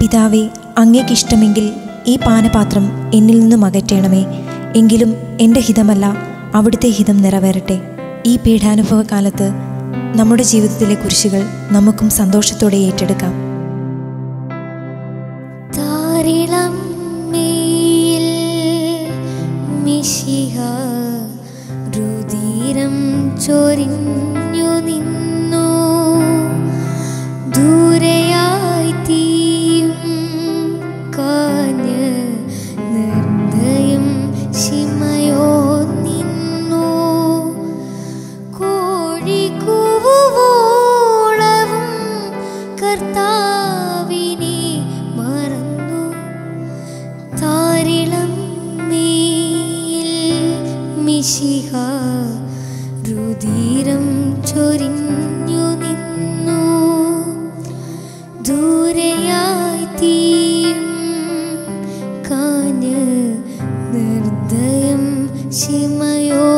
പിതാവേ അങ്ങേക്കിഷ്ടമെങ്കിൽ ഈ പാനപാത്രം എന്നിൽ നിന്നും അകറ്റണമേ എങ്കിലും എൻ്റെ ഹിതമല്ല അവിടുത്തെ ഹിതം നിറവേറട്ടെ ഈ പീഠാനുഭവ കാലത്ത് നമ്മുടെ ജീവിതത്തിലെ കുരിശുകൾ നമുക്കും സന്തോഷത്തോടെ ഏറ്റെടുക്കാം താരിളം മേൽ മിശിഹ രുതിരം ചൊരിഞ്ഞു നിന്നു ദൂരെയായി തീയും കാഞ്ഞ് നിർദ്ദയം ശിമയോ നിന്നു കോഴിക്കൂവുവോളവും കർത്താവിനെ മറന്നു താരിളം മേൽ മിശിഹ രുതിരം ചൊരിഞ്ഞു നിന്നു ദൂരെയായി തീയും കാഞ്ഞ് നിർദ്ദയം ശിമയോ